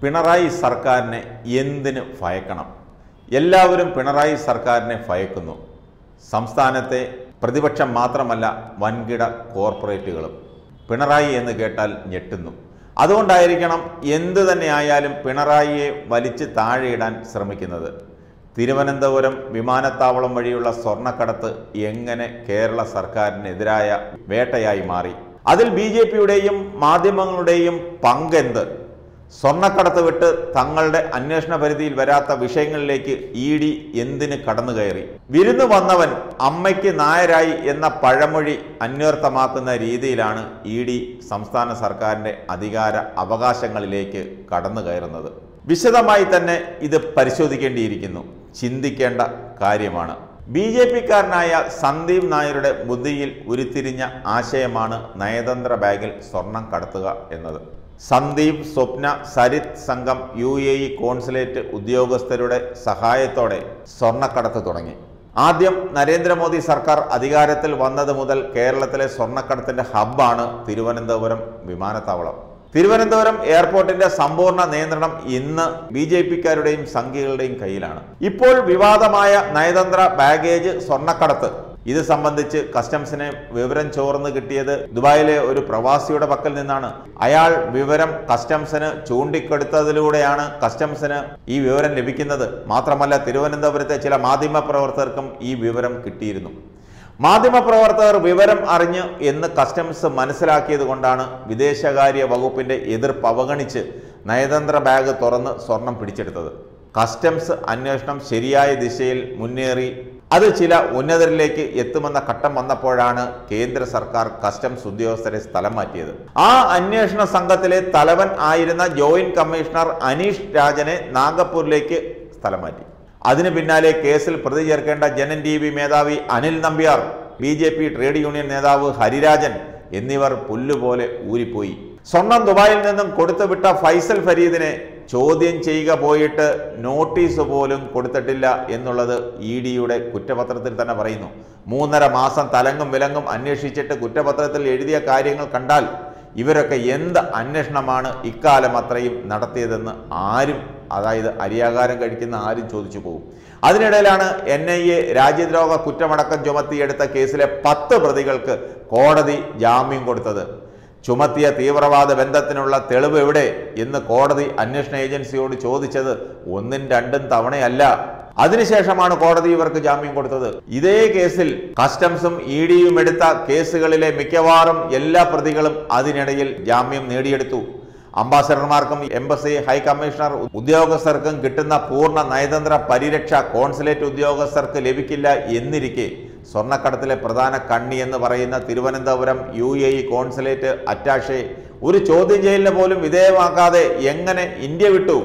പിണറായി സർക്കാരിനെ എന്തിന് ഭയക്കണം എല്ലാവരും പിണറായി സർക്കാരിനെ ഭയക്കുന്നു സംസ്ഥാനത്തെ പ്രതിപക്ഷം മാത്രമല്ല വൻകിട കോർപ്പറേറ്റുകളും പിണറായി എന്ന് കേട്ടാൽ ഞെട്ടുന്നു അതുകൊണ്ടായിരിക്കണം എന്തു തന്നെയായാലും പിണറായിയെ വലിച്ച് താഴെയിടാൻ ശ്രമിക്കുന്നത് തിരുവനന്തപുരം വിമാനത്താവളം വഴിയുള്ള സ്വർണ്ണക്കടത്ത് എങ്ങനെ കേരള സർക്കാരിനെതിരായ വേട്ടയായി മാറി അതിൽ ബി ജെ പിയുടെയും മാധ്യമങ്ങളുടെയും പങ്കെന്ത് സ്വർണ്ണക്കടത്ത് വിട്ട് തങ്ങളുടെ അന്വേഷണ പരിധിയിൽ വരാത്ത വിഷയങ്ങളിലേക്ക് ഇ ഡി എന്തിന് കടന്നു കയറി വിരുന്ന് വന്നവൻ അമ്മയ്ക്ക് നായരായി എന്ന പഴമൊഴി അന്വർത്ഥമാക്കുന്ന രീതിയിലാണ് ഇ ഡി സംസ്ഥാന സർക്കാരിന്റെ അധികാര അവകാശങ്ങളിലേക്ക് കടന്നു കയറുന്നത് വിശദമായി തന്നെ ഇത് പരിശോധിക്കേണ്ടിയിരിക്കുന്നു ചിന്തിക്കേണ്ട കാര്യമാണ് ബി ജെ പിക്കാരനായ സന്ദീപ് നായരുടെ ബുദ്ധിയിൽ ഉരുത്തിരിഞ്ഞ ആശയമാണ് നയതന്ത്ര ബാഗിൽ സ്വർണം കടത്തുക എന്നത് സന്ദീപ് സ്വപ്ന സരിത് സംഘം യു എ ഇ കോൺസുലേറ്റ് ഉദ്യോഗസ്ഥരുടെ സഹായത്തോടെ സ്വർണ്ണക്കടത്ത് തുടങ്ങി ആദ്യം നരേന്ദ്രമോദി സർക്കാർ അധികാരത്തിൽ വന്നത് മുതൽ കേരളത്തിലെ സ്വർണ്ണക്കടത്തിന്റെ ഹബ്ബാണ് തിരുവനന്തപുരം വിമാനത്താവളം തിരുവനന്തപുരം എയർപോർട്ടിന്റെ സമ്പൂർണ്ണ നിയന്ത്രണം ഇന്ന് ബി ജെ പിക്കാരുടെയും സംഘികളുടെയും കയ്യിലാണ് ഇപ്പോൾ വിവാദമായ നയതന്ത്ര ബാഗേജ് സ്വർണ്ണക്കടത്ത് ഇത് സംബന്ധിച്ച് കസ്റ്റംസിന് വിവരം ചോർന്ന് കിട്ടിയത് ദുബായിലെ ഒരു പ്രവാസിയുടെ പക്കൽ നിന്നാണ് അയാൾ വിവരം കസ്റ്റംസിന് ചൂണ്ടിക്കൊടുത്തതിലൂടെയാണ് കസ്റ്റംസിന് ഈ വിവരം ലഭിക്കുന്നത് മാത്രമല്ല തിരുവനന്തപുരത്തെ ചില മാധ്യമ പ്രവർത്തകർക്കും ഈ വിവരം കിട്ടിയിരുന്നു മാധ്യമപ്രവർത്തകർ വിവരം അറിഞ്ഞ് എന്ന് കസ്റ്റംസ് മനസ്സിലാക്കിയത് കൊണ്ടാണ് വിദേശകാര്യ വകുപ്പിന്റെ എതിർപ്പ് അവഗണിച്ച് നയതന്ത്ര ബാഗ് തുറന്ന് സ്വർണം പിടിച്ചെടുത്തത് കസ്റ്റംസ് അന്വേഷണം ശരിയായ ദിശയിൽ മുന്നേറി അത് ചില ഉന്നതരിലേക്ക് എത്തുമെന്ന ഘട്ടം വന്നപ്പോഴാണ് കേന്ദ്ര സർക്കാർ കസ്റ്റംസ് ഉദ്യോഗസ്ഥരെ സ്ഥലം മാറ്റിയത് ആ അന്വേഷണ സംഘത്തിലെ തലവൻ ആയിരുന്ന ജോയിന്റ് കമ്മീഷണർ അനീഷ് രാജനെ നാഗപ്പൂരിലേക്ക് സ്ഥലം മാറ്റി അതിനു പിന്നാലെ കേസിൽ പ്രതി ചേർക്കേണ്ട ജനൻ ടി വി മേധാവി Anil Nambiar B J P trade union നേതാവ് ഹരിരാജൻ എന്നിവർ പുല്ലുപോലെ ഊരിപ്പോയി സ്വർണം ദുബായിൽ നിന്നും കൊടുത്തുവിട്ട ഫൈസൽ ഫരീദിനെ ചോദ്യം ചെയ്യുക പോയിട്ട് നോട്ടീസ് പോലും കൊടുത്തിട്ടില്ല എന്നുള്ളത് ഇ ഡിയുടെ കുറ്റപത്രത്തിൽ തന്നെ പറയുന്നു മൂന്നര മാസം തലങ്ങും വിലങ്ങും അന്വേഷിച്ചിട്ട് കുറ്റപത്രത്തിൽ എഴുതിയ കാര്യങ്ങൾ കണ്ടാൽ ഇവരൊക്കെ എന്ത് അന്വേഷണമാണ് ഇക്കാലം അത്രയും നടത്തിയതെന്ന് ആരും അതായത് അരിയാകാരം കഴിക്കുന്ന ആരും ചോദിച്ചു പോകും അതിനിടയിലാണ് എൻ ഐ എ രാജ്യദ്രോഹ കുറ്റമടക്കം ചുമത്തിയെടുത്ത കേസിലെ പത്ത് പ്രതികൾക്ക് കോടതി ജാമ്യം കൊടുത്തത് ചുമത്തിയ തീവ്രവാദ ബന്ധത്തിനുള്ള തെളിവ് എവിടെ എന്ന് കോടതി അന്വേഷണ ഏജൻസിയോട് ചോദിച്ചത് ഒന്നും രണ്ടും തവണയല്ല അതിനുശേഷമാണ് കോടതി ഇവർക്ക് ജാമ്യം കൊടുത്തത് ഇതേ കേസിൽ കസ്റ്റംസും ഇ ഡിയും എടുത്ത കേസുകളിലെ മിക്കവാറും എല്ലാ പ്രതികളും അതിനിടയിൽ ജാമ്യം നേടിയെടുത്തു അംബാസഡർമാർക്കും എംബസി ഹൈക്കമ്മീഷണർ ഉദ്യോഗസ്ഥർക്കും കിട്ടുന്ന പൂർണ്ണ നയതന്ത്ര പരിരക്ഷ കോൺസുലേറ്റ് ഉദ്യോഗസ്ഥർക്ക് ലഭിക്കില്ല എന്നിരിക്കെ സ്വർണ്ണക്കടത്തിലെ പ്രധാന കണ്ണി എന്ന് പറയുന്ന Thiruvananthapuram U A E consulate attache ഒരു ചോദ്യം ചെയ്യലിന് പോലും വിധേയമാക്കാതെ എങ്ങനെ ഇന്ത്യ വിട്ടു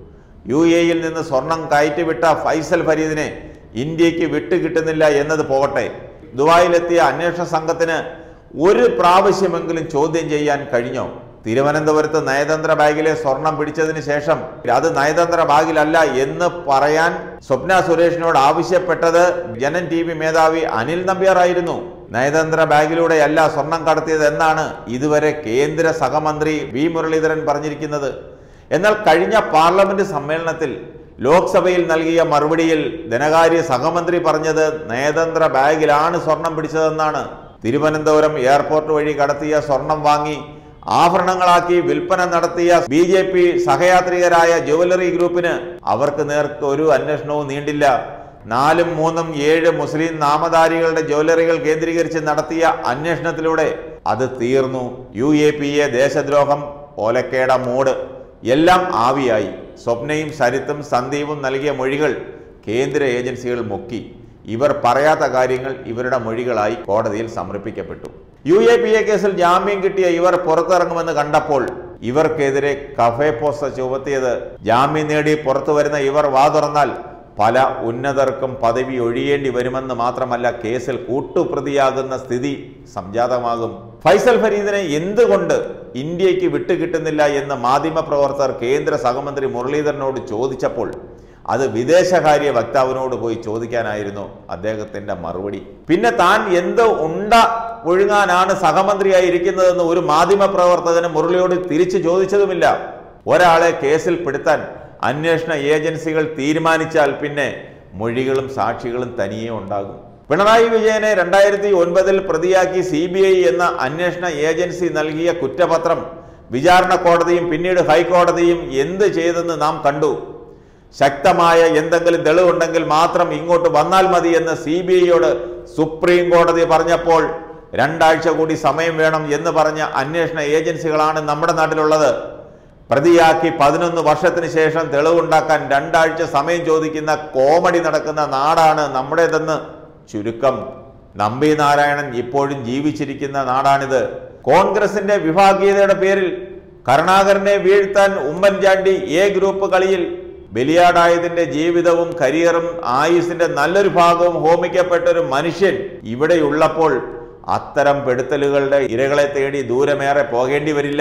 യു എയിൽ നിന്ന് സ്വർണം കയറ്റിവിട്ട ഫൈസൽ ഫരീദിനെ ഇന്ത്യക്ക് വിട്ടുകിട്ടുന്നില്ല എന്നത് പോകട്ടെ ദുബായിലെത്തിയ അന്വേഷണ സംഘത്തിന് ഒരു പ്രാവശ്യമെങ്കിലും ചോദ്യം ചെയ്യാൻ കഴിഞ്ഞോ തിരുവനന്തപുരത്ത് നയതന്ത്ര ബാഗിലെ സ്വർണം പിടിച്ചതിന് ശേഷം അത് നയതന്ത്ര ബാഗിലല്ല എന്ന് പറയാൻ സ്വപ്ന സുരേഷിനോട് ആവശ്യപ്പെട്ടത് ജനൻ ടി വി മേധാവി അനിൽ നമ്പ്യാർ ആയിരുന്നു നയതന്ത്ര ബാഗിലൂടെയല്ല സ്വർണം കടത്തിയത് എന്നാണ് ഇതുവരെ കേന്ദ്ര സഹമന്ത്രി വി മുരളീധരൻ പറഞ്ഞിരിക്കുന്നത് എന്നാൽ കഴിഞ്ഞ പാർലമെന്റ് സമ്മേളനത്തിൽ ലോക്സഭയിൽ നൽകിയ മറുപടിയിൽ ധനകാര്യ സഹമന്ത്രി പറഞ്ഞത് നയതന്ത്ര ബാഗിലാണ് സ്വർണം പിടിച്ചതെന്നാണ് തിരുവനന്തപുരം എയർപോർട്ട് വഴി കടത്തിയ സ്വർണം വാങ്ങി ആഭരണങ്ങളാക്കി വിൽപ്പന നടത്തിയ ബി ജെ പി സഹയാത്രികരായ ജുവലറി ഗ്രൂപ്പിന് അവർക്ക് നേർക്ക് ഒരു അന്വേഷണവും നീണ്ടില്ല നാലും മൂന്നും ഏഴ് മുസ്ലിം നാമധാരികളുടെ ജ്വല്ലറികൾ കേന്ദ്രീകരിച്ച് നടത്തിയ അന്വേഷണത്തിലൂടെ അത് തീർന്നു യു എ പി എ ദേശദ്രോഹം ഓലക്കേട മൂട് എല്ലാം ആവിയായി സ്വപ്നയും സരിത്തും സന്ദീപും നൽകിയ മൊഴികൾ കേന്ദ്ര ഏജൻസികൾ മുക്കി ഇവർ പറയാത്ത കാര്യങ്ങൾ ഇവരുടെ മൊഴികളായി കോടതിയിൽ സമർപ്പിക്കപ്പെട്ടു യു എ പി എ കേസിൽ ജാമ്യം കിട്ടിയ ഇവർ പുറത്തിറങ്ങുമെന്ന് കണ്ടപ്പോൾ ഇവർക്കെതിരെ കഫേ പോസ്റ്റ ചുമത്തിയത് ജാമ്യം നേടി പുറത്തു വരുന്ന ഇവർ വാ തുറന്നാൽ പല ഉന്നതർക്കും പദവി ഒഴിയേണ്ടി വരുമെന്ന് മാത്രമല്ല കേസിൽ കൂട്ടുപ്രതിയാകുന്ന സ്ഥിതി സംജാതമാകും ഫൈസൽ ഫരീദിനെ എന്തുകൊണ്ട് ഇന്ത്യക്ക് വിട്ടുകിട്ടുന്നില്ല എന്ന് മാധ്യമപ്രവർത്തകർ കേന്ദ്ര സഹമന്ത്രി മുരളീധരനോട് ചോദിച്ചപ്പോൾ അത് വിദേശകാര്യ വക്താവിനോട് പോയി ചോദിക്കാനായിരുന്നു അദ്ദേഹത്തിന്റെ മറുപടി പിന്നെ താൻ എന്ത് ഉണ്ട ഒഴുങ്ങാനാണ് സഹമന്ത്രിയായി ഇരിക്കുന്നതെന്ന് ഒരു മാധ്യമ പ്രവർത്തകന് മുരളിയോട് തിരിച്ചു ചോദിച്ചതുമില്ല ഒരാളെ കേസിൽ പെടുത്താൻ അന്വേഷണ ഏജൻസികൾ തീരുമാനിച്ചാൽ പിന്നെ മൊഴികളും സാക്ഷികളും തനിയെ ഉണ്ടാകും പിണറായി വിജയനെ രണ്ടായിരത്തി ഒൻപതിൽ പ്രതിയാക്കി സി ബി ഐ എന്ന അന്വേഷണ ഏജൻസി നൽകിയ കുറ്റപത്രം വിചാരണ കോടതിയും പിന്നീട് ഹൈക്കോടതിയും എന്ത് ചെയ്തെന്ന് നാം കണ്ടു ശക്തമായ എന്തെങ്കിലും തെളിവുണ്ടെങ്കിൽ മാത്രം ഇങ്ങോട്ട് വന്നാൽ മതി എന്ന് സി ബി ഐയോട് സുപ്രീം കോടതി പറഞ്ഞപ്പോൾ രണ്ടാഴ്ച കൂടി സമയം വേണം എന്ന് പറഞ്ഞ അന്വേഷണ ഏജൻസികളാണ് നമ്മുടെ നാട്ടിലുള്ളത് പ്രതിയാക്കി പതിനൊന്ന് വർഷത്തിന് ശേഷം തെളിവുണ്ടാക്കാൻ രണ്ടാഴ്ച സമയം ചോദിക്കുന്ന കോമഡി നടക്കുന്ന നാടാണ് നമ്മുടേതെന്ന് ചുരുക്കം നമ്പി നാരായണൻ ഇപ്പോഴും ജീവിച്ചിരിക്കുന്ന നാടാണിത് കോൺഗ്രസിന്റെ വിഭാഗീയതയുടെ പേരിൽ കരുണാകരനെ വീഴ്ത്താൻ ഉമ്മൻചാണ്ടി എ ഗ്രൂപ്പ് കളിയിൽ ബലിയാടായതിന്റെ ജീവിതവും കരിയറും ആയുസിന്റെ നല്ലൊരു ഭാഗവും ഹോമിക്കപ്പെട്ട ഒരു മനുഷ്യൻ ഇവിടെയുള്ളപ്പോൾ അത്തരം പെടുത്തലുകളുടെ ഇരകളെ തേടി ദൂരമേറെ പോകേണ്ടി വരില്ല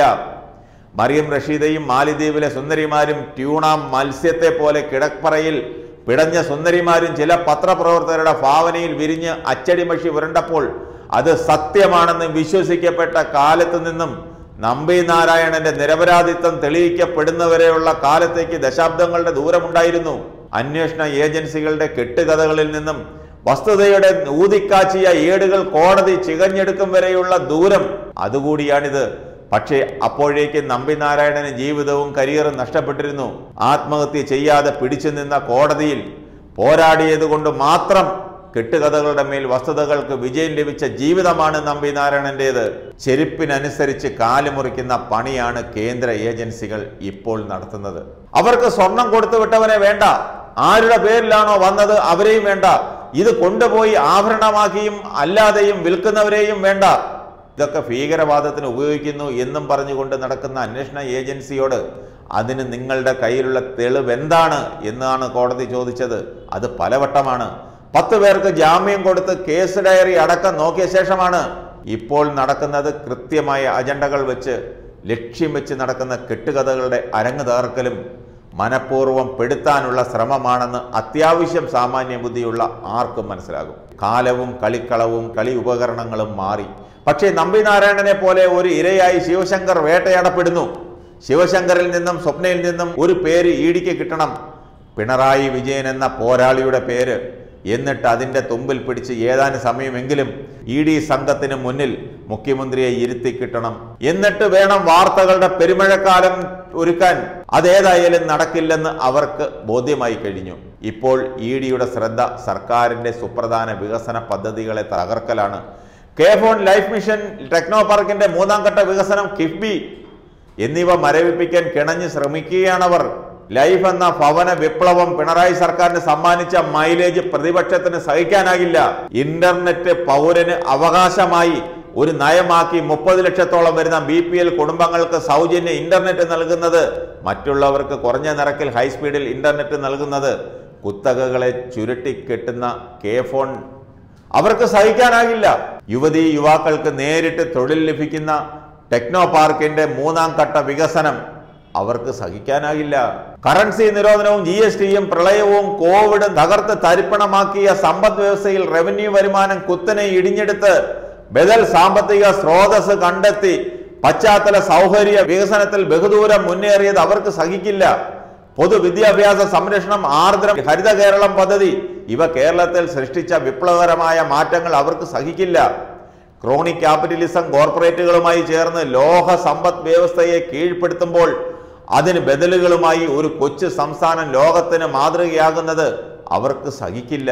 മറിയം റഷീദയും മാലിദ്വീപിലെ സുന്ദരിമാരും ട്യൂണ മത്സ്യത്തെ പോലെ കിടപ്പറയിൽ പിടഞ്ഞ സുന്ദരിമാരും ചില പത്രപ്രവർത്തകരുടെ ഭാവനയിൽ വിരിഞ്ഞ് അച്ചടിമഷി ഉരണ്ടപ്പോൾ അത് സത്യമാണെന്ന് വിശ്വസിക്കപ്പെട്ട കാലത്തു നിന്നും നമ്പി നാരായണന്റെ നിരപരാധിത്വം തെളിയിക്കപ്പെടുന്നവരെയുള്ള കാലത്തേക്ക് ദശാബ്ദങ്ങളുടെ ദൂരമുണ്ടായിരുന്നു അന്വേഷണ ഏജൻസികളുടെ കെട്ടുകഥകളിൽ നിന്നും വസ്തുതയുടെ ഊതിക്കാച്ചിയ ഏടുകൾ കോടതി ചികഞ്ഞെടുക്കും വരെയുള്ള ദൂരം അതുകൂടിയാണിത് പക്ഷേ അപ്പോഴേക്ക് നമ്പിനാരായണന് ജീവിതവും കരിയറും നഷ്ടപ്പെട്ടിരുന്നു ആത്മഹത്യ ചെയ്യാതെ പിടിച്ചു നിന്ന കോടതിയിൽ പോരാടിയത് കൊണ്ട് മാത്രം കെട്ടുകഥകളുടെ മേൽ വസ്തുതകൾക്ക് വിജയം ലഭിച്ച ജീവിതമാണ് നമ്പിനാരായണന്റേത് ചെരുപ്പിനനുസരിച്ച് കാലുമുറിക്കുന്ന പണിയാണ് കേന്ദ്ര ഏജൻസികൾ ഇപ്പോൾ നടത്തുന്നത് അവർക്ക് സ്വർണം കൊടുത്തു വിട്ടവനെ വേണ്ട ആരുടെ പേരിലാണോ വന്നത് അവരെയും വേണ്ട ഇത് കൊണ്ടുപോയി ആഭരണമാക്കിയും അല്ലാതെയും വിൽക്കുന്നവരെയും വേണ്ട ഇതൊക്കെ ഭീകരവാദത്തിന് ഉപയോഗിക്കുന്നു എന്നും പറഞ്ഞുകൊണ്ട് നടക്കുന്ന അന്വേഷണ ഏജൻസിയോട് അതിന് നിങ്ങളുടെ കയ്യിലുള്ള തെളിവ് എന്താണ് എന്നാണ് കോടതി ചോദിച്ചത് അത് പലവട്ടമാണ് പത്ത് പേർക്ക് ജാമ്യം കൊടുത്ത് കേസ് ഡയറി അടക്കം നോക്കിയ ശേഷമാണ് ഇപ്പോൾ നടക്കുന്നത് കൃത്യമായ അജണ്ടകൾ വെച്ച് ലക്ഷ്യം വെച്ച് നടക്കുന്ന കെട്ടുകഥകളുടെ അരങ്ങ് തകർക്കലും മനഃപൂർവ്വം പെടുത്താനുള്ള ശ്രമമാണെന്ന് അത്യാവശ്യം സാമാന്യ ബുദ്ധിയുള്ള ആർക്കും മനസ്സിലാകും കാലവും കളിക്കളവും കളി ഉപകരണങ്ങളും മാറി പക്ഷേ നമ്പിനാരായണനെ പോലെ ഒരു ഇരയായി ശിവശങ്കർ വേട്ടയാടപ്പെടുന്നു ശിവശങ്കറിൽ നിന്നും സ്വപ്നയിൽ നിന്നും ഒരു പേര് ഈടിക്ക് കിട്ടണം പിണറായി വിജയൻ എന്ന പോരാളിയുടെ പേര് എന്നിട്ട് അതിൻ്റെ തുമ്പിൽ പിടിച്ച് ഏതാനും സമയമെങ്കിലും ഇ ഡി സംഘത്തിന് മുന്നിൽ മുഖ്യമന്ത്രിയെ ഇരുത്തി കിട്ടണം എന്നിട്ട് വേണം വാർത്തകളുടെ പെരുമഴക്കാലം ഒരുക്കാൻ അതേതായാലും നടക്കില്ലെന്ന് അവർക്ക് ബോധ്യമായി കഴിഞ്ഞു ഇപ്പോൾ ഇ ഡിയുടെ ശ്രദ്ധ സർക്കാരിന്റെ സുപ്രധാന വികസന പദ്ധതികളെ തകർക്കലാണ് K FON life mission techno പാർക്കിന്റെ മൂന്നാം ഘട്ട വികസനം കിഫ്ബി എന്നിവ മരവിപ്പിക്കാൻ കിണഞ്ഞ് ശ്രമിക്കുകയാണവർ ലൈഫ് എന്ന ഭവന വിപ്ലവം പിണറായി സർക്കാരിന് സമ്മാനിച്ച മൈലേജ് പ്രതിപക്ഷത്തിന് സഹിക്കാനാകില്ല ഇന്റർനെറ്റ് പൗരന് അവകാശമായി ഒരു നയമാക്കി മുപ്പത് ലക്ഷത്തോളം വരുന്ന ബി പി എൽ കുടുംബങ്ങൾക്ക് സൗജന്യ ഇന്റർനെറ്റ് നൽകുന്നത് മറ്റുള്ളവർക്ക് കുറഞ്ഞ നിരക്കിൽ ഹൈസ്പീഡിൽ ഇന്റർനെറ്റ് നൽകുന്നത് കുത്തകകളെ ചുരുട്ടിക്കെട്ടുന്ന കെ ഫോൺ അവർക്ക് സഹിക്കാനാകില്ല യുവതി യുവാക്കൾക്ക് നേരിട്ട് തൊഴിൽ ലഭിക്കുന്ന ടെക്നോ പാർക്കിന്റെ മൂന്നാം ഘട്ട വികസനം അവർക്ക് സഹിക്കാനാകില്ല കറൻസി നിരോധനവും ജി എസ് ടിയും പ്രളയവും കോവിഡും തകർത്ത് തരിപ്പണമാക്കിയ സമ്പദ് വ്യവസ്ഥയിൽ റവന്യൂ വരുമാനം കുത്തനെ ഇടിഞ്ഞെടുത്ത് ബദൽ സാമ്പത്തിക സ്രോതസ് കണ്ടെത്തി പശ്ചാത്തല സൗകര്യ വികസനത്തിൽ ബഹുദൂരം മുന്നേറിയത് അവർക്ക് സഹിക്കില്ല പൊതുവിദ്യാഭ്യാസ സംരക്ഷണം ആർദ്രം ഹരിത കേരളം പദ്ധതി ഇവ കേരളത്തിൽ സൃഷ്ടിച്ച വിപ്ലവകരമായ മാറ്റങ്ങൾ അവർക്ക് സഹിക്കില്ല ക്രോണിക് ക്യാപിറ്റലിസം കോർപ്പറേറ്റുകളുമായി ചേർന്ന് ലോക സമ്പദ് വ്യവസ്ഥയെ കീഴ്പ്പെടുത്തുമ്പോൾ അതിന് ബദലുകളുമായി ഒരു കൊച്ചു സംസ്ഥാനം ലോകത്തിന് മാതൃകയാകുന്നത് അവർക്ക് സഹിക്കില്ല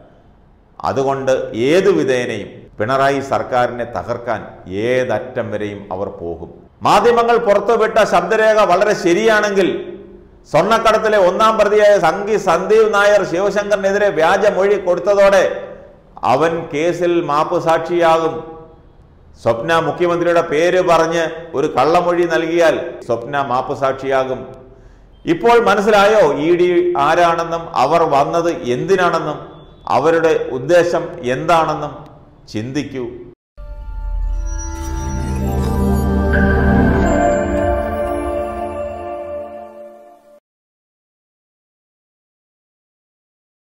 അതുകൊണ്ട് ഏതു വിധേനയും പിണറായി സർക്കാരിനെ തകർക്കാൻ ഏതറ്റം വരെയും അവർ പോകും മാധ്യമങ്ങൾ പുറത്തുവിട്ട ശബ്ദരേഖ വളരെ ശരിയാണെങ്കിൽ സ്വർണ്ണക്കടത്തിലെ ഒന്നാം പ്രതിയായ സംഘി സന്ദീപ് നായർ ശിവശങ്കറിനെതിരെ വ്യാജമൊഴി കൊടുത്തതോടെ അവൻ കേസിൽ മാപ്പ് സാക്ഷിയാകും സ്വപ്ന മുഖ്യമന്ത്രിയുടെ പേര് പറഞ്ഞ് ഒരു കള്ളമൊഴി നൽകിയാൽ സ്വപ്ന മാപ്പ് സാക്ഷിയാകും ഇപ്പോൾ മനസ്സിലായോ ഇ ഡി ആരാണെന്നും അവർ വന്നത് എന്തിനാണെന്നും അവരുടെ ഉദ്ദേശം എന്താണെന്നും ചിന്തിക്കൂ